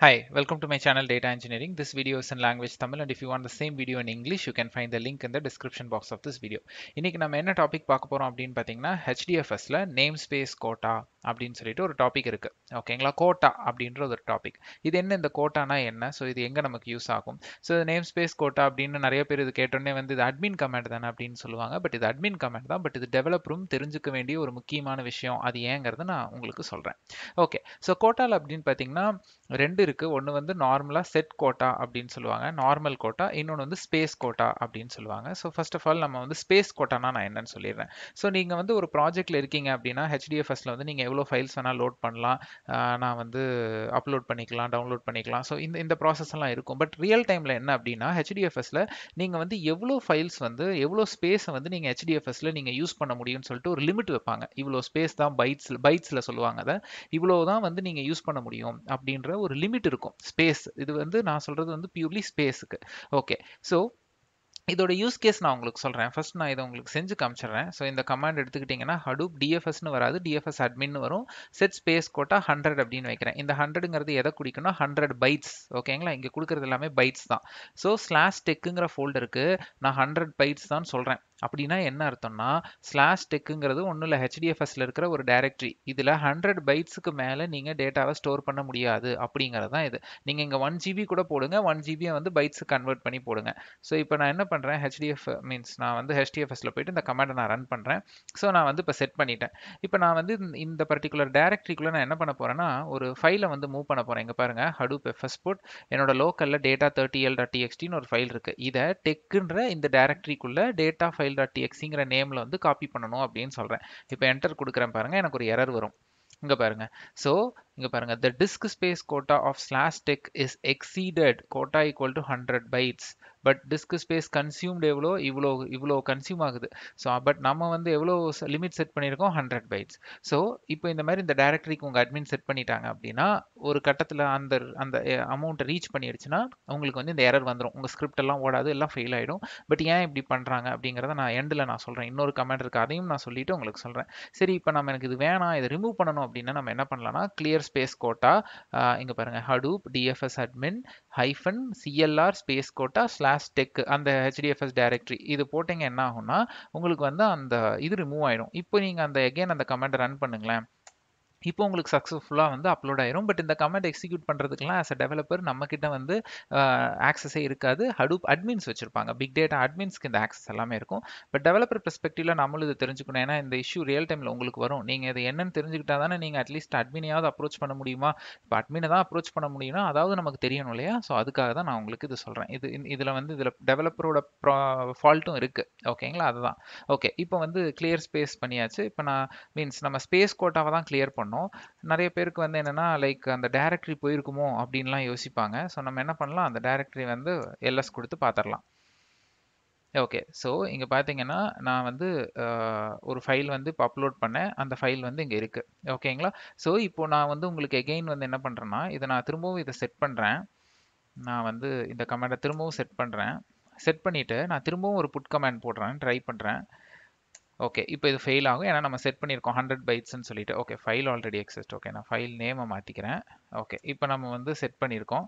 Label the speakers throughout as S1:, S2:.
S1: Hi, welcome to my channel Data Engineering. This video is in language Tamil and if you want the same video in English, you can find the link in the description box of this video. இன்னைக்கு நம்ம என்ன topic பார்க்க போறோம் அப்படின்னு பார்த்தீங்கன்னா HDFSல name space quota அப்படின்னு சொல்லிட்டு ஒரு டாபிக் இருக்கு ஓகேங்களா கோட்டா அப்படின்ற ஒரு டாபிக் இது என்ன இந்த கோட்டானா என்ன ஸோ இது எங்க நமக்கு யூஸ் ஆகும் ஸோ நேம் ஸ்பேஸ் கோட்டா அப்படின்னு நிறைய பேர் இது கேட்டோன்னே வந்து இது அட்மின் கமெண்ட் தானே அப்படின்னு சொல்லுவாங்க பட் இது அட்மின் கமெண்ட் தான் பட் இது டெவலப்பரும் தெரிஞ்சுக்க வேண்டிய ஒரு முக்கியமான விஷயம் அது ஏங்கிறத நான் உங்களுக்கு சொல்றேன் ஓகே ஸோ கோட்டால் அப்படின்னு பார்த்தீங்கன்னா ரெண்டு இருக்கு ஒன்று வந்து நார்மலாக செட் கோட்டா அப்படின்னு சொல்லுவாங்க நார்மல் கோட்டா இன்னொன்று வந்து ஸ்பேஸ் கோட்டா அப்படின்னு சொல்லுவாங்க ஸோ ஃபர்ஸ்ட் ஆஃப் ஆல் நம்ம வந்து ஸ்பேஸ் கோட்டானா நான் என்னன்னு சொல்லிடுறேன் ஸோ நீங்கள் வந்து ஒரு ப்ராஜெக்ட்ல இருக்கீங்க அப்படின்னா ஹெச்டிஎஃப்எஸ்ல வந்து நீங்கள் எவ்வளோ ஃபைல்ஸ் வேணால் லோட் பண்ணலாம் ஆஹ் நான் வந்து அப்லோட் பண்ணிக்கலாம் டவுன்லோட் பண்ணிக்கலாம் ஸோ இந்த இந்த ப்ராசஸ் எல்லாம் இருக்கும் பட் ரியல் டைமில் என்ன அப்படின்னா ஹெச்டிஎஃப்எஸ்ல நீங்கள் வந்து எவ்வளோ ஃபைல்ஸ் வந்து எவ்வளோ ஸ்பேஸை வந்து நீங்கள் ஹெச்டிஎஃப்எஸ்ல நீங்கள் யூஸ் பண்ண முடியும்னு சொல்லிட்டு ஒரு லிமிட் வைப்பாங்க இவ்வளோ ஸ்பேஸ் தான் பைட்ஸ் பைட்ஸில் சொல்லுவாங்க அதை இவ்வளோ தான் வந்து நீங்கள் யூஸ் பண்ண முடியும் அப்படின்ற ஒரு லிமிட் இருக்கும் ஸ்பேஸ் இது வந்து நான் சொல்றது வந்து பியூர்லி ஸ்பேஸுக்கு ஓகே ஸோ இதோட யூஸ் கேஸ் நான் உங்களுக்கு சொல்கிறேன் ஃபர்ஸ்ட் நான் இதை உங்களுக்கு செஞ்சு காமிச்சிடுறேன் ஸோ இந்த கமாண்ட் எடுத்துக்கிட்டிங்கன்னா ஹடூப் டிஎஃப்எஸ்னு வராது டிஎஃப்எஸ் அட்மின் வரும் செட் ஸ்பேஸ் கோட்டா ஹண்ட்ரட் அப்படின்னு வைக்கிறேன் இந்த ஹண்ட்ரடுங்கிறது எதை குடிக்கணும் ஹண்ட்ரட் பைட்ஸ் ஓகேங்களா இங்கே கொடுக்குறது எல்லாமே பைட்ஸ் தான் ஸோ ஸ்லாஷ் டெக்குங்கிற ஃபோல்டருக்கு நான் ஹண்ட்ரட் பைட்ஸ் தான் சொல்கிறேன் அப்படின்னா என்ன அர்த்தம்னா ஸ்லாஷ் டெக்குங்கிறது ஒன்றும் இல்லை ஹெச்டிஎஃப்எஸ்ல இருக்கிற ஒரு டைரக்டரி இதில் ஹண்ட்ரட் பைட்ஸுக்கு மேலே நீங்கள் டேட்டாவை ஸ்டோர் பண்ண முடியாது அப்படிங்கிறது தான் இது நீங்கள் இங்கே ஒன் ஜிபி கூட போடுங்க ஒன் ஜிபியை வந்து பைட்ஸு கன்வெர்ட் பண்ணி போடுங்க ஸோ இப்போ நான் என்ன பண்ணுறேன் ஹெச்டிஎஃப் மீன்ஸ் நான் வந்து ஹெச்டிஎஃப்எஸ்ல போயிட்டு இந்த கமாண்டை நான் ரன் பண்ணுறேன் ஸோ நான் வந்து இப்போ செட் பண்ணிட்டேன் இப்போ நான் வந்து இந்த பர்டிகுலர் டைரக்டரிக்குள்ளே நான் என்ன பண்ண போகிறேன்னா ஒரு ஃபைலை வந்து மூவ் பண்ண போகிறேன் இங்கே பாருங்க ஹடூப் எஃப்எஸ் போட் என்னோட லோக்கலில் டேட்டா தேர்ட்டி எல் டாட் டிஎக்ஸ்டின்னு ஒரு ஃபைல் இருக்குது இதை டெக்குன்ற இந்த டைரக்டரிக்குள்ளே டேட்டா ஃபைல் டாட் டிஎக்ஸிங்கிற நேமில் வந்து காப்பி பண்ணணும் அப்படின்னு சொல்கிறேன் இப்போ என்டர் கொடுக்குறேன் பாருங்க எனக்கு ஒரு எரர் வரும் இங்க பாருங்க ஸோ இங்க பாருங்க the disk space quota of slash tech is exceeded quota equal to 100 bytes but disk space consumed எவ்வளோ இவ்வளோ இவ்வளோ கன்சியூம் ஆகுது ஸோ பட் நம்ம வந்து எவ்வளோ லிமிட் செட் பண்ணியிருக்கோம் ஹண்ட்ரட் பைட்ஸ் ஸோ இப்போ இந்த மாதிரி இந்த டைரக்டரிக்கு உங்கள் அட்மின் செட் பண்ணிட்டாங்க அப்படின்னா ஒரு கட்டத்தில் அந்த அந்த அமௌண்ட்டை ரீச் பண்ணிடுச்சுன்னா உங்களுக்கு வந்து இந்த எரர் வந்துடும் உங்கள் ஸ்கிரிப்ட் எல்லாம் ஓடாது எல்லாம் ஃபெயில் ஆகிடும் பட் ஏன் இப்படி பண்ணுறாங்க அப்படிங்கிறத நான் எண்டில் நான் சொல்கிறேன் இன்னொரு கமெண்ட் இருக்குது அதையும் நான் சொல்லிட்டு உங்களுக்கு சொல்கிறேன் சரி இப்போ நம்ம எனக்கு இது வேணாம் இதை ரிமூவ் பண்ணணும் அப்படின்னா நம்ம என்ன பண்ணலாம்னா கிளியர் ஸ்பேஸ் கோட்டா இங்கே பாருங்கள் Hadoop DFS admin hyphen CLR space quota slash tech அந்த ஹெச்டிஎஃப்எஸ் டைரக்டரி இது போட்டிங்க என்ன ஆகும்னா உங்களுக்கு வந்து அந்த இது ரிமூவ் ஆயிடும் இப்போ நீங்கள் அந்த எகைன் அந்த கமெண்ட் ரன் பண்ணுங்களேன் இப்போ உங்களுக்கு சக்ஸஸ்ஃபுல்லாக வந்து அப்லோட் ஆயிரும் பட் இந்த கமெண்ட் எக்ஸிக்யூட் பண்ணுறதுக்குலாம் ஆஸ் அ டெவலப்பர் நம்ம கிட்ட வந்து ஆக்சஸே இருக்காது ஹடூப் அட்மின்ஸ் வச்சிருப்பாங்க பிக் டேட்டா அட்மின்ஸ்க்கு இந்த ஆக்சஸ் எல்லாமே இருக்கும் பட் டெவலப்பர் பெர்ஸ்பெக்டிவ்ல நம்மளும் இது தெரிஞ்சுக்கணும் ஏன்னா இந்த இஷ்யூ ரியல் டைமில் உங்களுக்கு வரும் நீங்கள் இது என்னன்னு தெரிஞ்சுக்கிட்டா தானே நீங்கள் அட்லீஸ்ட் அட்மினையாவது அப்ரோச் பண்ண முடியுமா இப்போ அட்மினை தான் அப்ரோச் பண்ண முடியும்னா அதாவது நமக்கு தெரியணும் இல்லையா ஸோ அதுக்காக தான் நான் உங்களுக்கு இது சொல்கிறேன் இது இதில் வந்து இதில் டெவலப்பரோட ஃபால்ட்டும் இருக்குது ஓகேங்களா அதுதான் ஓகே இப்போ வந்து கிளியர் ஸ்பேஸ் பண்ணியாச்சு இப்போ நான் மீன்ஸ் நம்ம ஸ்பேஸ் கோட்டாவை தான் கிளியர் பண்ணோம் நிறைய பேருக்கு வந்து என்னென்னா லைக் அந்த டேரக்டரி போயிருக்குமோ அப்படின்லாம் யோசிப்பாங்க ஸோ நம்ம என்ன பண்ணலாம் அந்த டேரக்டரி வந்து எல்எஸ் கொடுத்து பார்த்துடலாம் ஓகே ஸோ இங்கே பார்த்தீங்கன்னா நான் வந்து ஒரு ஃபைல் வந்து இப்போ அப்லோட் பண்ணேன் அந்த ஃபைல் வந்து இங்கே இருக்குது ஓகேங்களா ஸோ இப்போ நான் வந்து உங்களுக்கு எகெயின் வந்து என்ன பண்ணுறேன்னா இதை நான் திரும்பவும் இதை செட் பண்ணுறேன் நான் வந்து இந்த கமெண்டை திரும்பவும் செட் பண்ணுறேன் செட் பண்ணிவிட்டு நான் திரும்பவும் ஒரு புட் கமெண்ட் போடுறேன் ட்ரை பண்ணுறேன் ஓகே இப்போ இது ஃபெயில் ஆகும் ஏன்னா நம்ம செட் பண்ணியிருக்கோம் ஹண்ட்ரட் பைட்ஸ்னு சொல்லிட்டு okay file already exist okay நான் ஃபைல் நேமை மாற்றிக்கிறேன் ஓகே இப்போ நம்ம வந்து செட் பண்ணியிருக்கோம்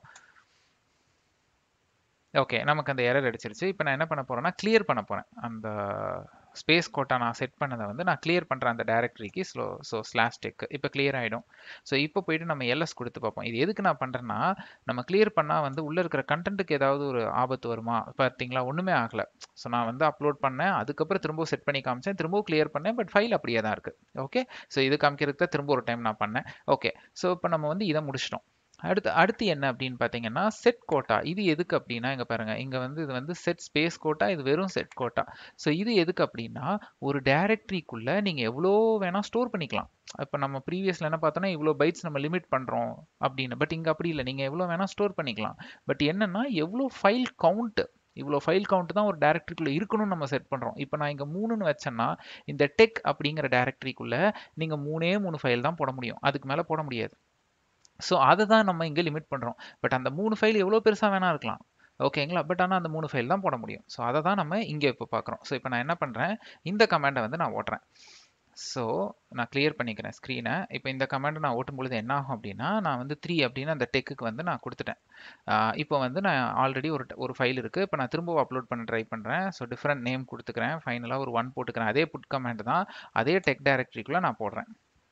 S1: ஓகே நமக்கு அந்த எரர் அடிச்சிருச்சு இப்போ நான் என்ன பண்ண போறேன்னா கிளியர் பண்ண போறேன் அந்த ஸ்பேஸ் கோட்டா நான் செட் பண்ணதை வந்து நான் கிளியர் பண்ணுறேன் அந்த டேரக்டரிக்கு ஸ்லோ ஸோ ஸ்லாஷ் டெக் இப்போ கிளியர் ஆகிடும் ஸோ இப்போ போயிட்டு நம்ம எல்எஸ் கொடுத்து பார்ப்போம் இது எதுக்கு நான் பண்ணுறேன்னா நம்ம கிளியர் பண்ணால் வந்து உள்ளே இருக்கிற கண்டென்ட்டுக்கு ஏதாவது ஒரு ஆபத்து வருமா பார்த்தீங்களா ஒன்றுமே ஆகலை ஸோ நான் வந்து அப்லோட் பண்ணேன் அதுக்கப்புறம் திரும்ப செட் பண்ணி காமிச்சேன் திரும்பவும் கிளியர் பண்ணேன் பட் ஃபைல் அப்படியே தான் இருக்குது ஓகே ஸோ இது காமிக்கிறதுக்கு தான் திரும்ப ஒரு டைம் நான் பண்ணேன் ஓகே ஸோ இப்போ நம்ம வந்து இதை முடிச்சிட்டோம் அடுத்து அடுத்து என்ன அப்படின்னு பார்த்தீங்கன்னா செட் கோட்டா இது எதுக்கு அப்படின்னா இங்கே பாருங்க இங்கே வந்து இது வந்து செட் ஸ்பேஸ் கோட்டா இது வெறும் செட் கோட்டா ஸோ இது எதுக்கு அப்படின்னா ஒரு டைரக்டரிக்குள்ள நீங்கள் எவ்வளோ வேணால் ஸ்டோர் பண்ணிக்கலாம் இப்போ நம்ம ப்ரீவியஸில் என்ன பார்த்தோன்னா இவ்வளோ பைட்ஸ் நம்ம லிமிட் பண்ணுறோம் அப்படின்னு பட் இங்கே அப்படி இல்லை நீங்கள் எவ்வளோ வேணால் ஸ்டோர் பண்ணிக்கலாம் பட் என்னன்னா எவ்வளோ ஃபைல் கவுண்ட் இவ்வளோ ஃபைல் கவுண்ட் தான் ஒரு டேரக்டரிக்குள்ளே இருக்கணும்னு நம்ம செட் பண்ணுறோம் இப்போ நான் இங்கே மூணுன்னு வச்சேன்னா இந்த டெக் அப்படிங்கிற டேரக்டரிக்குள்ளே நீங்கள் மூணே மூணு ஃபைல் தான் போட முடியும் அதுக்கு மேலே போட முடியாது ஸோ அதை தான் நம்ம இங்கே லிமிட் பண்ணுறோம் பட் அந்த மூணு ஃபைல் எவ்வளோ பெருசாக வேணா இருக்கலாம் ஓகேங்களா பட் ஆனால் அந்த மூணு ஃபைல் தான் போட முடியும் ஸோ அதை தான் நம்ம இங்கே இப்போ பார்க்குறோம் ஸோ இப்போ நான் என்ன பண்ணுறேன் இந்த கமாண்டை வந்து நான் ஓட்டுறேன் ஸோ நான் கிளியர் பண்ணிக்கிறேன் ஸ்க்ரீனை இப்போ இந்த கமெண்ட் நான் ஓட்டும் பொழுது என்ன ஆகும் அப்படின்னா நான் வந்து த்ரீ அப்படின்னு அந்த டெக்குக்கு வந்து நான் கொடுத்துட்டேன் இப்போ வந்து நான் ஆல்ரெடி ஒரு ஒரு ஃபைல் இருக்குது இப்போ நான் திரும்ப அப்லோட் பண்ண ட்ரை பண்ணுறேன் ஸோ டிஃப்ரெண்ட் நேம் கொடுத்துக்கிறேன் ஃபைனலாக ஒரு ஒன் போட்டுக்கிறேன் அதே புட் கமெண்ட் தான் அதே டெக் டைரக்டரிக்குள்ளே நான் போடுறேன்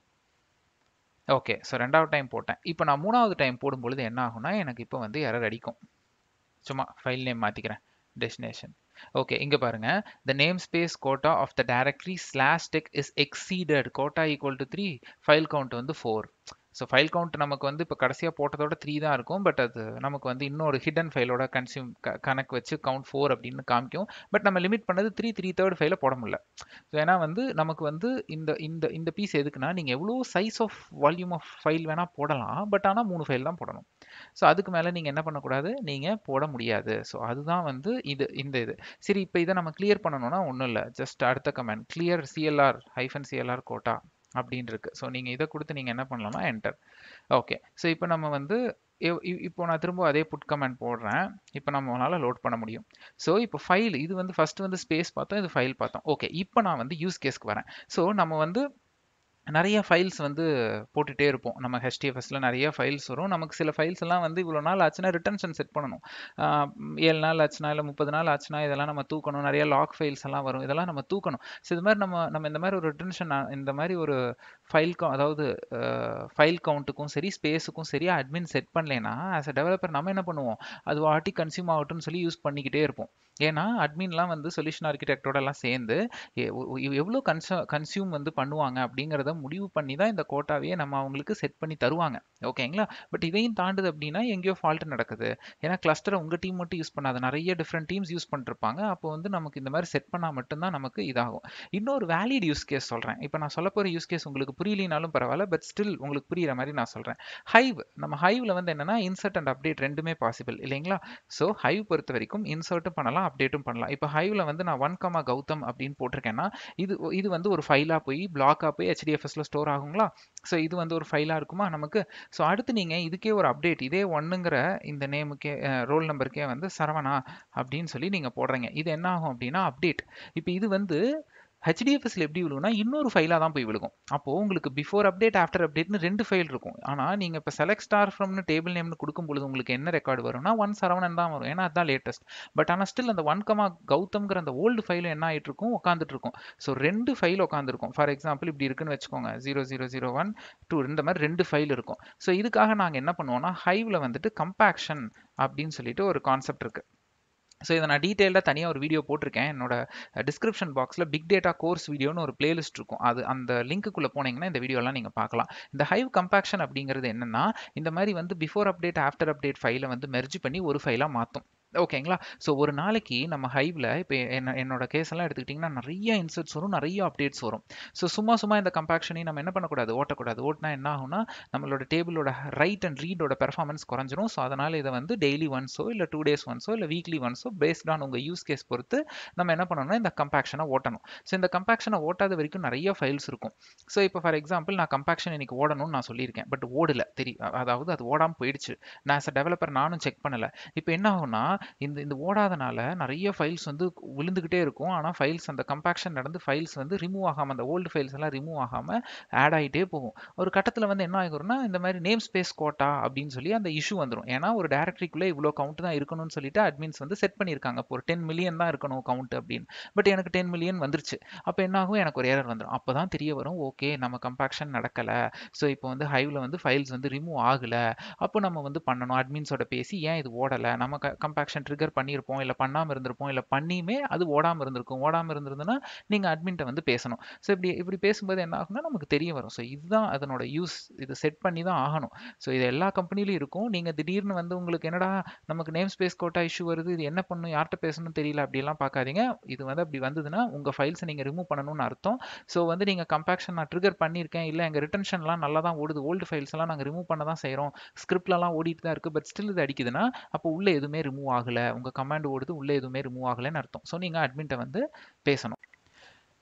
S1: ஓகே ஸோ ரெண்டாவது டைம் போட்டேன் இப்போ நான் மூணாவது டைம் போடும்பொழுது என்ன ஆகும்னா எனக்கு இப்போ வந்து எரர் அடிக்கும் சும்மா ஃபைல் நேம் மாற்றிக்கிறேன் டெஸ்டினேஷன் ஓகே இங்க பாருங்க the namespace quota of the directory slash tech is exceeded quota equal to 3 file count வந்து 4 ஸோ ஃபைல் கவுண்ட் நமக்கு வந்து இப்போ கடைசியாக போட்டதோட த்ரீ தான் இருக்கும் பட் அது நமக்கு வந்து இன்னொரு ஹிடன் ஃபைலோட கன்சியூம் கணக்கு வச்சு கவுண்ட் ஃபோர் அப்படின்னு காமிக்கும் பட் நம்ம லிமிட் பண்ணது த்ரீ த்ரீ தேர்ட் ஃபைல போட முடியல ஸோ ஏன்னா வந்து நமக்கு வந்து இந்த இந்த இந்த பீஸ் எதுக்குன்னா நீங்கள் எவ்வளோ size of volume of file வேணால் போடலாம் பட் ஆனால் மூணு ஃபைல் தான் போடணும் ஸோ அதுக்கு மேலே நீங்கள் என்ன பண்ணக்கூடாது நீங்கள் போட முடியாது ஸோ அதுதான் வந்து இது இந்த இது சரி இப்போ இதை நம்ம கிளியர் பண்ணணும்னா ஒன்றும் இல்லை ஜஸ்ட் அடுத்த command clear CLR hyphen CLR quota அப்படின்னு இருக்கு ஸோ நீங்கள் இதை கொடுத்து நீங்கள் என்ன பண்ணலாம்னா என்டர் ஓகே ஸோ இப்போ நம்ம வந்து இப்போ நான் திரும்ப அதே புட் கமெண்ட் போடுறேன் இப்போ நம்மளால லோட் பண்ண முடியும் ஸோ இப்போ ஃபைல் இது வந்து ஃபர்ஸ்ட் வந்து ஸ்பேஸ் பார்த்தோம் இது ஃபைல் பார்த்தோம் ஓகே இப்போ நான் வந்து யூஸ் கேஸ்க்கு வரேன் ஸோ நம்ம வந்து நிறைய ஃபைல்ஸ் வந்து போட்டுகிட்டே இருப்போம் நம்ம ஹெச்டிஎஃப்எஸ்ல நிறைய ஃபைல்ஸ் வரும் நமக்கு சில ஃபைல்ஸ் எல்லாம் வந்து இவ்வளோ நாள் ஆச்சுன்னா ரிட்டன்ஷன் செட் பண்ணணும் ஏழு நாள் ஆச்சுன்னா இல்லை முப்பது நாள் ஆச்சுன்னா இதெல்லாம் நம்ம தூக்கணும் நிறைய லாக் ஃபைல்ஸ் எல்லாம் வரும் இதெல்லாம் நம்ம தூக்கணும் ஸோ இது மாதிரி நம்ம நம்ம இந்த மாதிரி ஒரு ரிட்டன்ஷன் இந்த மாதிரி ஒரு ஃபைல் அதாவது ஃபைல் கவுண்ட்டுக்கும் சரி ஸ்பேஸுக்கும் சரி அட்மின் செட் பண்ணலைன்னா ஆஸ் அ டெவலப்பர் நம்ம என்ன பண்ணுவோம் அது வாட்டி கன்சியூம் ஆகட்டும்னு சொல்லி யூஸ் பண்ணிக்கிட்டே இருப்போம் ஏன்னா அட்மின்லாம் வந்து சொல்யூஷன் ஆர்கிடெக்டோட எல்லாம் சேர்ந்து எவ்வளோ கன்ச கன்சியூம் வந்து பண்ணுவாங்க அப்படிங்கிறத முடிவு பண்ணி தான் இந்த கோட்டாவையே நம்ம அவங்களுக்கு செட் பண்ணி தருவாங்க ஓகேங்களா பட் இதையும் தாண்டுது அப்படின்னா எங்கேயோ ஃபால்ட் நடக்குது ஏன்னா கிளஸ்டரை உங்கள் டீம் மட்டும் யூஸ் பண்ணாத நிறைய டிஃப்ரெண்ட் டீம்ஸ் யூஸ் பண்ணிருப்பாங்க அப்போ வந்து நமக்கு இந்த மாதிரி செட் பண்ணால் மட்டும்தான் நமக்கு இதாகும் இன்னொரு வேலிட் யூஸ் கேஸ் சொல்கிறேன் இப்போ நான் சொல்ல போகிற யூஸ் கேஸ் உங்களுக்கு புரியலினாலும் பரவாயில்ல பட் ஸ்டில் உங்களுக்கு புரியுற மாதிரி நான் சொல்கிறேன் ஹைவ் நம்ம ஹைவில் வந்து என்னன்னா இன்சர்ட் அண்ட் அப்டேட் ரெண்டுமே பாசிபிள் இல்லைங்களா ஸோ ஹைவ் பொறுத்த வரைக்கும் இன்சர்ட்டும் பண்ணலாம் அப்டேட்டும் பண்ணலாம் இப்போ ஹைவில் வந்து நான் ஒன் கமா கௌதம் அப்படின்னு போட்டிருக்கேன்னா இது இது வந்து ஒரு ஃபைலாக போய் பிளாக்காக போய் ஹெச்டிஎஃப்எஸ்ல ஸ்டோர் ஆகுங்களா ஸோ இது வந்து ஒரு ஃபைலாக இருக்குமா நமக்கு ஸோ அடுத்து நீங்கள் இதுக்கே ஒரு அப்டேட் இதே ஒன்னுங்கிற இந்த நேமுக்கே ரோல் நம்பருக்கே வந்து சரவணா அப்படின்னு சொல்லி நீங்கள் போடுறீங்க இது என்ன ஆகும் அப்படின்னா அப்டேட் இப்போ இது வந்து ஹெச்டிஎஃப்எஸ்ல எப்படி விழுகும்னா இன்னொரு ஃபைலாக தான் போய் விழுகும் அப்போ உங்களுக்கு பிஃபோர் அப்டேட் ஆஃப்டர் அப்டேட்னு ரெண்டு ஃபைல் இருக்கும் ஆனால் நீங்கள் இப்போ செலக்ட் ஸ்டார் ஃப்ரம்னு டேபிள் நேம்னு கொடுக்கும் பொழுது உங்களுக்கு என்ன ரெக்கார்டு வரும்னா ஒன் சரவணன் தான் வரும் ஏன்னா அதுதான் லேட்டஸ்ட் பட் ஆனால் ஸ்டில் அந்த ஒன் கமா கௌதம்ங்கிற அந்த ஓல்டு ஃபைல் என்ன ஆகிட்டு இருக்கும் உட்காந்துட்டு இருக்கும் ஸோ ரெண்டு ஃபைல் உட்காந்துருக்கும் ஃபார் எக்ஸாம்பிள் இப்படி இருக்குன்னு வச்சுக்கோங்க zero zero zero one two இந்த மாதிரி ரெண்டு ஃபைல் இருக்கும் ஸோ இதுக்காக நாங்கள் என்ன பண்ணுவோம்னா ஹைவில் வந்துட்டு கம்பேக்ஷன் அப்படின்னு சொல்லிட்டு ஒரு கான்செப்ட் இருக்குது ஸோ இதை நான் டீட்டெயிலாக தனியாக ஒரு வீடியோ போட்டிருக்கேன் என்னோட டிஸ்கிரிப்ஷன் பாக்ஸில் பிக் டேட்டா கோர்ஸ் வீடியோன்னு ஒரு பிளேலிஸ்ட் இருக்கும் அது அந்த லிங்க்குள்ளே போனீங்கன்னா இந்த வீடியோலாம் நீங்கள் பார்க்கலாம் இந்த ஹைவ் கம்பேக்ஷன் அப்படிங்கிறது என்னென்னா இந்த மாதிரி வந்து பிஃபோர் அப்டேட் ஆஃப்டர் அப்டேட் ஃபைலை வந்து மெர்ஜ் பண்ணி ஒரு ஃபைலாக மாற்றும் ஓகேங்களா ஸோ ஒரு நாளைக்கு நம்ம ஹைவில் இப்போ என்ன என்னோட கேஸ் எல்லாம் எடுத்துக்கிட்டிங்கன்னா நிறைய இன்சர்ட்ஸ் வரும் நிறைய அப்டேட்ஸ் வரும் ஸோ சும்மா சும்மா இந்த கம்பேக்ஷனையும் நம்ம என்ன பண்ணக்கூடாது ஓட்டக்கூடாது ஓட்டினா என்ன ஆகும்னா நம்மளோட டேபிளோட ரைட் அண்ட் ரீடோட பெர்ஃபார்மன்ஸ் குறைஞ்சிரும் ஸோ அதனால் இதை வந்து டெய்லி ஒன்ஸோ இல்லை டூ டேஸ் ஒன்ஸோ இல்லை வீக்லி ஒன்ஸோ பேஸ்ட் ஆன் உங்கள் யூஸ் கேஸ் பொறுத்து நம்ம என்ன பண்ணணும்னா இந்த கம்பேக்ஷனை ஓட்டணும் ஸோ இந்த கம்பேக்ஷனை ஓட்டாத வரைக்கும் நிறைய ஃபைல்ஸ் இருக்கும் ஸோ இப்போ ஃபார் எக்ஸாம்பிள் நான் கம்பேக்ஷன் இன்னைக்கு ஓடணும்னு நான் சொல்லியிருக்கேன் பட் ஓடல தெரியும் அதாவது அது ஓடாமல் போயிடுச்சு நான் ஆஸ் அ டெவலப்பர் நானும் செக் பண்ணல இப்போ என்ன ஆகும்னா இந்த இந்த ஓடாதனால நிறைய ஃபைல்ஸ் வந்து விழுந்துகிட்டே இருக்கும் ஆனால் ஃபைல்ஸ் அந்த கம்பேக்ஷன் நடந்து ஃபைல்ஸ் வந்து ரிமூவ் ஆகாமல் அந்த ஓல்டு ஃபைல்ஸ் எல்லாம் ரிமூவ் ஆகாமல் ஆட் ஆகிட்டே போகும் ஒரு கட்டத்தில் வந்து என்ன ஆகும்னா இந்த மாதிரி நேம் ஸ்பேஸ் கோட்டா அப்படின்னு சொல்லி அந்த இஷ்யூ வந்துடும் ஏன்னா ஒரு டேரக்டரிக்குள்ளே இவ்வளோ கவுண்ட் தான் இருக்கணும்னு சொல்லிட்டு அட்மின்ஸ் வந்து செட் பண்ணியிருக்காங்க இப்போ ஒரு டென் மில்லியன் தான் இருக்கணும் கவுண்ட் அப்படின்னு பட் எனக்கு டென் மில்லியன் வந்துருச்சு அப்போ என்ன ஆகும் எனக்கு ஒரு ஏரர் வந்துடும் அப்போ தான் தெரிய வரும் ஓகே நம்ம கம்பேக்ஷன் நடக்கலை ஸோ இப்போ வந்து ஹைவில் வந்து ஃபைல்ஸ் வந்து ரிமூவ் ஆகலை அப்போ நம்ம வந்து பண்ணணும் அட்மின்ஸோட பேசி ஏன் இது ஓடலை நம்ம கம்பேக்ஷன் ட்ரிகர் பண்ணியிருப்போம் இல்லை பண்ணாமல் இருந்திருப்போம் இல்லை பண்ணியுமே அது ஓடாமல் இருந்திருக்கும் ஓடாமல் இருந்திருந்ததுன்னா நீங்கள் அட்மின்ட்ட வந்து பேசணும் ஸோ இப்படி இப்படி பேசும்போது என்ன ஆகும்னா நமக்கு தெரிய வரும் ஸோ இதுதான் அதனோட யூஸ் இது செட் பண்ணி தான் ஆகணும் ஸோ இது எல்லா கம்பெனிலையும் இருக்கும் நீங்கள் திடீர்னு வந்து உங்களுக்கு என்னடா நமக்கு நேம் ஸ்பேஸ் கோட்டா இஷ்யூ வருது இது என்ன பண்ணணும் யார்கிட்ட பேசணும்னு தெரியல அப்படிலாம் பார்க்காதீங்க இது வந்து அப்படி வந்ததுன்னா உங்கள் ஃபைல்ஸை நீங்கள் ரிமூவ் பண்ணணும்னு அர்த்தம் ஸோ வந்து நீங்கள் கம்பேக்ஷன் நான் ட்ரிகர் பண்ணியிருக்கேன் இல்லை எங்கள் ரிட்டன்ஷன்லாம் நல்லா தான் ஓடுது ஓல்டு ஃபைல்ஸ் எல்லாம் நாங்கள் ரிமூவ் பண்ண தான் செய்கிறோம் ஸ்கிரிப்ட்லலாம் ஓடிட்டு தான் இருக்குது பட் ஸ்டில் இது அடிக்குதுன்னா அப்போ உள்ளே எதுவுமே ரிமூவ் ஆகலை உங்கள் கமாண்ட் ஓடுது உள்ளே எதுவுமே ரிமூவ் ஆகலைன்னு அர்த்தம் ஸோ நீங்கள் அட்மின்ட்ட வந்து பேசணும்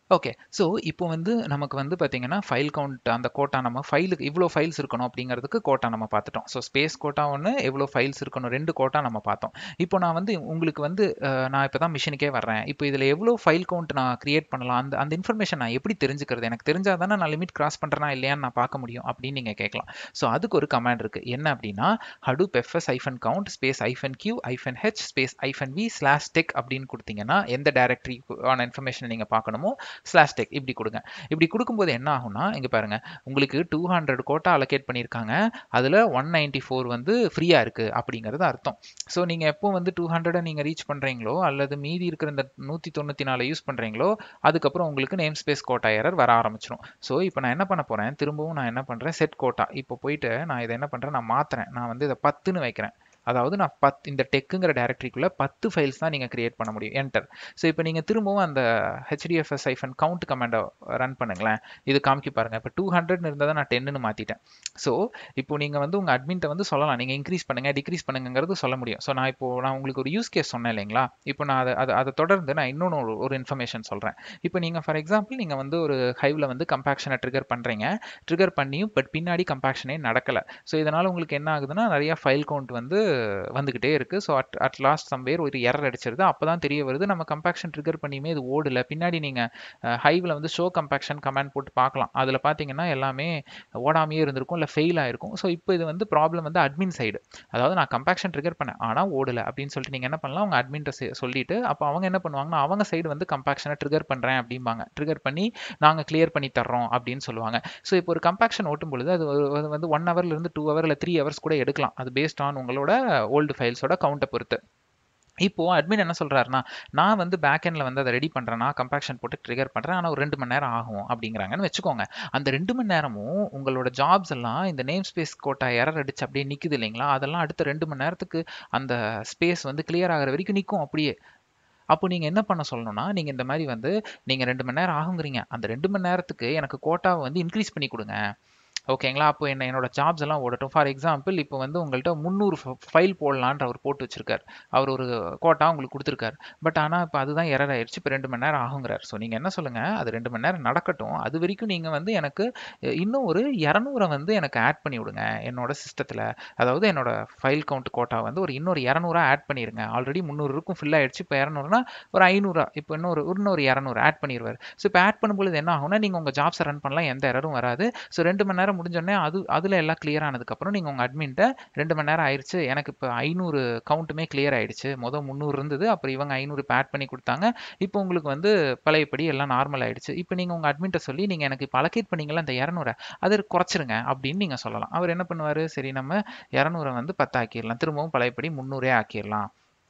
S1: ஓகே ஸோ இப்போ வந்து நமக்கு வந்து பார்த்தீங்கன்னா ஃபைல் கவுண்ட் அந்த கோட்டா நம்ம ஃபைலுக்கு இவ்வளோ ஃபைல்ஸ் இருக்கணும் அப்படிங்கிறதுக்கு கோட்டா நம்ம பார்த்துட்டோம் ஸோ ஸ்பேஸ் கோட்டா ஒன்று எவ்வளோ ஃபைல்ஸ் இருக்கணும் ரெண்டு கோட்டா நம்ம பார்த்தோம் இப்போ நான் வந்து உங்களுக்கு வந்து அஹ், நான் இப்போ தான் மிஷினுக்கே வர்றேன் இப்போ இதில் எவ்வளோ ஃபைல் கவுண்ட் நான் கிரியேட் பண்ணலாம் அந்த அந்த இன்ஃபர்மேஷன் நான் எப்படி தெரிஞ்சுக்கிறது எனக்கு தெரிஞ்சால் தானே நான் லிமிட் கிராஸ் பண்ணுறேனா இல்லையான்னு நான் பார்க்க முடியும் அப்படின்னு நீங்கள் கேட்கலாம் ஸோ அதுக்கு ஒரு கமாண்ட் இருக்குது என்ன அப்படின்னா Hadoop FS hyphen count space hyphen Q hyphen H space hyphen V slash tech அப்படின்னு கொடுத்தீங்கன்னா எந்த டைரக்டரி ஆன இன்ஃபர்மேஷன் நீங்கள் பார்க்கணுமோ ஸ்லாஷ் டெக் இப்படி கொடுங்க இப்படி கொடுக்கும்போது என்ன ஆகும்னா இங்கே பாருங்க உங்களுக்கு டூ ஹண்ட்ரட் கோட்டா அலோகேட் பண்ணியிருக்காங்க அதில் ஒன் நைன்டி ஃபோர் வந்து ஃப்ரீயாக இருக்குது அப்படிங்கிறது அர்த்தம் ஸோ நீங்கள் எப்போ வந்து டூ ஹண்ட்ரடை நீங்கள் ரீச் பண்ணுறீங்களோ அல்லது மீதி இருக்கிற இந்த நூற்றி தொண்ணூற்றி நாலு யூஸ் பண்ணுறீங்களோ அதுக்கப்புறம் உங்களுக்கு நேம் ஸ்பேஸ் கோட்டா எரர் வர ஆரம்பிச்சிடும் ஸோ இப்போ நான் என்ன பண்ண போகிறேன் திரும்பவும் நான் என்ன பண்ணுறேன் செட் கோட்டா இப்போ போயிட்டு நான் இதை என்ன பண்ணுறேன் நான் மாற்றுறேன் நான் வந்து இதை பத்துன்னு வைக்கிறேன் அதாவது நான் பத் இந்த டெக்குங்கிற டைரக்டரிக்குள்ள பத்து ஃபைல்ஸ் தான் நீங்கள் கிரியேட் பண்ண முடியும் என்டர் ஸோ இப்போ நீங்கள் திரும்பவும் அந்த ஹெச்டிஎஃப்எஸ் ஐஃபன் கவுண்ட் கமாண்டை ரன் பண்ணுங்களேன் இது காமிக்கி பாருங்க இப்போ டூ ஹண்ட்ரட்னு இருந்ததை நான் டென்னு மாற்றிட்டேன் ஸோ இப்போ நீங்கள் வந்து உங்கள் அட்மின்ட்ட வந்து சொல்லலாம் நீங்கள் இன்க்ரீஸ் பண்ணுங்க டிக்ரீஸ் பண்ணுங்கிறது சொல்ல முடியும் ஸோ நான் இப்போ நான் உங்களுக்கு ஒரு யூஸ் கேஸ் சொன்னேன் இல்லைங்களா இப்போ நான் அதை அதை அதை தொடர்ந்து நான் இன்னொன்று ஒரு ஒரு இன்ஃபர்மேஷன் சொல்கிறேன் இப்போ நீங்கள் ஃபார் எக்ஸாம்பிள் நீங்கள் வந்து ஒரு ஹைவில் வந்து கம்பேக்ஷனை ட்ரிகர் பண்ணுறீங்க ட்ரிகர் பண்ணியும் பட் பின்னாடி கம்பேக்ஷனே நடக்கலை ஸோ இதனால் உங்களுக்கு என்ன ஆகுதுன்னா நிறைய ஃபைல் கவுண்ட் வந்து வந்துகிட்டே இருக்கு so at at last somewhere ஒரு எரர் அடிச்சிருது அப்போ தான் தெரிய வருது நம்ம கம்பேக்ஷன் ட்ரிகர் பண்ணியுமே இது ஓடல பின்னாடி நீங்கள் ஹைவில் வந்து ஷோ கம்பேக்ஷன் கமாண்ட் போட்டு பார்க்கலாம் அதில் பார்த்தீங்கன்னா எல்லாமே ஓடாமையே இருந்திருக்கும் இல்லை ஃபெயில் ஆயிருக்கும் ஸோ இப்போ இது வந்து ப்ராப்ளம் வந்து அட்மின் சைடு அதாவது நான் கம்பேக்ஷன் ட்ரிகர் பண்ணேன் ஆனால் ஓடல அப்படின்னு சொல்லிட்டு நீங்கள் என்ன பண்ணலாம் உங்க அட்மின்ட்ட சொல்லிட்டு அப்போ அவங்க என்ன பண்ணுவாங்கன்னா அவங்க சைடு வந்து கம்பேக்ஷனை ட்ரிகர் பண்ணுறேன் அப்படிம்பாங்க ட்ரிகர் பண்ணி நாங்கள் கிளியர் பண்ணி தர்றோம் அப்படின்னு சொல்லுவாங்க ஸோ இப்போ ஒரு கம்பேக்ஷன் ஓட்டும் பொழுது அது ஒரு- அது வந்து ஒன் ஹவர்ல இருந்து டூ ஹவர் இல்லை த்ரீ ஹவர்ஸ் கூட எடுக்கலாம் அது பேஸ்ட் ஆன் உங்களோட ஓல்டு ஃபைல்ஸோட கவுண்ட்டை பொறுத்து இப்போ அட்மின் என்ன சொல்றாருன்னா நான் வந்து பேக் எண்ட்ல வந்து அதை ரெடி பண்றேன்னா கம்பேக்ஷன் போட்டு ட்ரிகர் பண்றேன் ஆனால் ஒரு ரெண்டு மணி நேரம் ஆகும் அப்படிங்கிறாங்கன்னு வச்சுக்கோங்க அந்த ரெண்டு மணி நேரமும் உங்களோட ஜாப்ஸ் எல்லாம் இந்த நேம் ஸ்பேஸ் கோட்டா எரர் அடிச்சு அப்படியே நிக்குது இல்லைங்களா அதெல்லாம் அடுத்த ரெண்டு மணி நேரத்துக்கு அந்த ஸ்பேஸ் வந்து கிளியர் ஆகிற வரைக்கும் நிற்கும் அப்படியே அப்போ நீங்க என்ன பண்ண சொல்லணும்னா நீங்க இந்த மாதிரி வந்து நீங்க ரெண்டு மணி நேரம் ஆகுங்கிறீங்க அந்த ரெண்டு மணி நேரத்துக்கு எனக்கு கோட்டாவை வந்து இன்க்ரீஸ் பண்ணி கொடுங்க ஓகேங்களா அப்போ என்ன என்னோட ஜாப்ஸ் எல்லாம் ஓடட்டும் ஃபார் எக்ஸாம்பிள் இப்போ வந்து உங்கள்கிட்ட முந்நூறு ஃபைல் போடலான்ற அவர் போட்டு வச்சிருக்காரு அவர் ஒரு கோட்டா உங்களுக்கு கொடுத்துருக்காரு பட் ஆனால் இப்போ அதுதான் எரர் ஆயிடுச்சு இப்போ ரெண்டு மணி நேரம் ஆகுங்கிறார் ஸோ நீங்கள் என்ன சொல்லுங்க அது ரெண்டு மணி நேரம் நடக்கட்டும் அது வரைக்கும் நீங்கள் வந்து எனக்கு அஹ், இன்னும் ஒரு இரநூறை வந்து எனக்கு ஆட் பண்ணி விடுங்க என்னோட சிஸ்டத்தில் அதாவது என்னோட ஃபைல் கவுண்ட் கோட்டா வந்து ஒரு இன்னொரு இரநூறா ஆட் பண்ணிருங்க ஆல்ரெடி முந்நூறு இருக்கும் ஃபில் ஆயிடுச்சு இப்போ இரநூறுனா ஒரு ஐநூறா இப்போ இன்னொரு இன்னொரு இரநூறு ஆட் பண்ணிடுவார் ஸோ இப்போ ஆட் பண்ணும்பொழுது என்ன ஆகும்னா நீங்கள் உங்கள் ஜாப்ஸை ரன் பண்ணலாம் எந்த எரரும் வராது ஸோ ரெண்டு மணி நேரம் முடிஞ்சோடனே அது அதில் எல்லாம் கிளியர் ஆனதுக்கப்புறம் நீங்கள் உங்கள் அட்மின்ட்ட ரெண்டு மணி நேரம் ஆயிடுச்சு எனக்கு இப்போ ஐநூறு கவுண்ட்டுமே கிளியர் ஆயிடுச்சு மொதல் முந்நூறு இருந்தது அப்புறம் இவங்க ஐநூறு இப்போ ஆட் பண்ணி கொடுத்தாங்க இப்போ உங்களுக்கு வந்து பழையபடி எல்லாம் நார்மல் ஆயிடுச்சு இப்போ நீங்கள் உங்கள் அட்மின்ட்ட சொல்லி நீங்கள் எனக்கு இப்போ அலோகேட் பண்ணீங்களா அந்த இரநூறை அதை குறைச்சிருங்க அப்படின்னு நீங்கள் சொல்லலாம் அவர் என்ன பண்ணுவார் சரி நம்ம இரநூறை வந்து பத்து ஆக்கிடலாம் திரும்பவும் பழையபடி முந்நூறே ஆக்கிடலாம்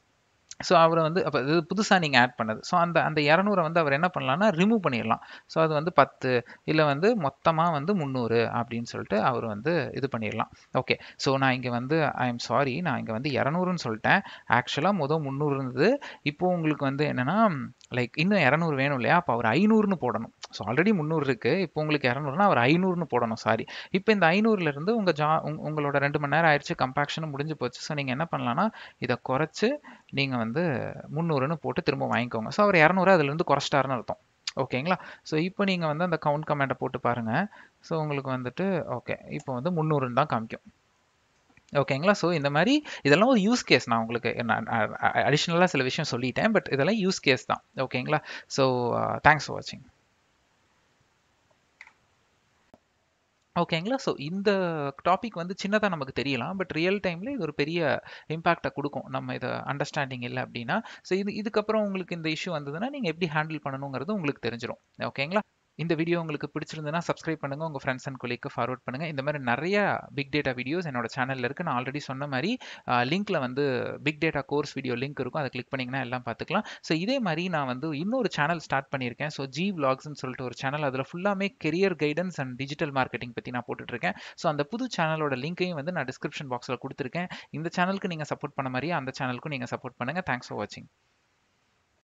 S1: ஸோ அவரை வந்து அப்போ இது புதுசாக நீங்கள் ஆட் பண்ணது ஸோ அந்த அந்த இரநூறை வந்து அவர் என்ன பண்ணலாம்னா ரிமூவ் பண்ணிடலாம் ஸோ அது வந்து பத்து இல்லை வந்து மொத்தமாக வந்து முந்நூறு அப்படின்னு சொல்லிட்டு அவர் வந்து இது பண்ணிடலாம் ஓகே ஸோ நான் இங்கே வந்து ஐ எம் சாரி நான் இங்கே வந்து இரநூறுன்னு சொல்லிட்டேன் ஆக்சுவலாக மொதல் முந்நூறு இருந்தது இப்போ உங்களுக்கு வந்து என்னென்னா லைக் இன்னும் இரநூறு வேணும் இல்லையா அப்போ அவர் ஐநூறுன்னு போடணும் ஸோ ஆல்ரெடி முந்நூறு இருக்குது இப்போ உங்களுக்கு இரநூறுனா அவர் ஐநூறுன்னு போடணும் சாரி இப்போ இந்த ஐநூறுலேருந்து உங்கள் ஜா உங்க- உங்களோட ரெண்டு மணி நேரம் ஆயிடுச்சு கம்பேக்ஷனும் முடிஞ்சு போச்சு ஸோ நீங்கள் என்ன பண்ணலாம்னா இதை குறைச்சு நீங்கள் வந்து முந்நூறுன்னு போட்டு திரும்ப வாங்கிக்கோங்க ஸோ அவர் இரநூறு அதுலேருந்து குறைச்சிட்டாருன்னு அர்த்தம் ஓகேங்களா ஸோ இப்போ நீங்கள் வந்து அந்த கவுண்ட் கமெண்ட்டை போட்டு பாருங்கள் ஸோ உங்களுக்கு வந்துட்டு ஓகே இப்போ வந்து முந்நூறுன்னு தான் காமிக்கும் ஓகேங்களா ஸோ இந்த மாதிரி இதெல்லாம் ஒரு யூஸ் கேஸ் நான் உங்களுக்கு அடிஷ்னலாக சில விஷயம் சொல்லிட்டேன் பட் இதெல்லாம் யூஸ் கேஸ் தான் ஓகேங்களா ஸோ தேங்க்ஸ் ஃபார் வாட்சிங் ஓகேங்களா ஸோ இந்த டாபிக் வந்து சின்னதாக நமக்கு தெரியலாம் பட் ரியல் டைமில் இது ஒரு பெரிய இம்பாக்டை கொடுக்கும் நம்ம இதை அண்டர்ஸ்டாண்டிங் இல்லை அப்படின்னா ஸோ இது இதுக்கப்புறம் உங்களுக்கு இந்த இஷ்யூ வந்ததுன்னா நீங்கள் எப்படி ஹேண்டில் பண்ணணுங்கிறது உங்களுக்கு தெரிஞ்சிடும் ஓகேங்களா இந்த வீடியோ உங்களுக்கு பிடிச்சிருந்ததுன்னா சப்ஸ்கிரைப் பண்ணுங்க உங்க ஃப்ரெண்ட்ஸ் அண்ட் கொலீக்கு ஃபார்வர்ட் பண்ணுங்க இந்த மாதிரி நிறைய பிக் டேட்டா வீடியோஸ் என்னோட சேனல்ல இருக்கு நான் ஆல்ரெடி சொன்ன மாதிரி லிங்க்ல வந்து big data course video link இருக்கும் அதை கிளிக் பண்ணீங்கன்னா எல்லாம் பார்த்துக்கலாம் ஸோ இதே மாதிரி நான் வந்து இன்னொரு சேனல் ஸ்டார்ட் பண்ணியிருக்கேன் ஸோ ஜி விளாக்ஸ்னு சொல்லிட்டு ஒரு சேனல் அதில் ஃபுல்லாமே career guidance and digital marketing பற்றி நான் போட்டுட்டு இருக்கேன் ஸோ அந்த புது சேனலோட லிங்க்கையும் வந்து நான் டிஸ்கிரிப்ஷன் பாக்ஸில் கொடுத்துருக்கேன் இந்த சேனலுக்கு நீங்கள் சப்போர்ட் பண்ண மாதிரியே அந்த சேனலுக்கும் நீங்கள் சப்போர்ட் பண்ணுங்க தேங்க்ஸ் ஃபார் வாட்சிங்